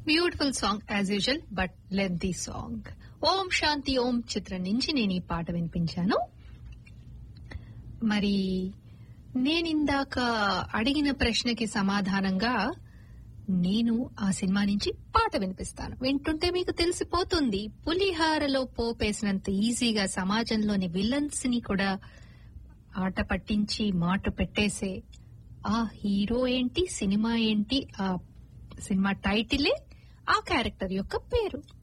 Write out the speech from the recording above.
beautiful song as usual but lengthy song Om Shanti Om చిత్రం నుంచి నేను ఈ పాట వినిపించాను మరి నేనిందాక అడిగిన ప్రశ్నకి సమాధానంగా నేను ఆ సినిమా నుంచి పాట వినిపిస్తాను వింటుంటే మీకు తెలిసిపోతుంది పులిహారలో పోపేసినంత ఈజీగా సమాజంలోని విలన్స్ ని కూడా ఆట పట్టించి మాట పెట్టేసే ఆ హీరో ఏంటి సినిమా ఏంటి ఆ సినిమా టైటిలే ఆ క్యారెక్టర్ యొక్క పేరు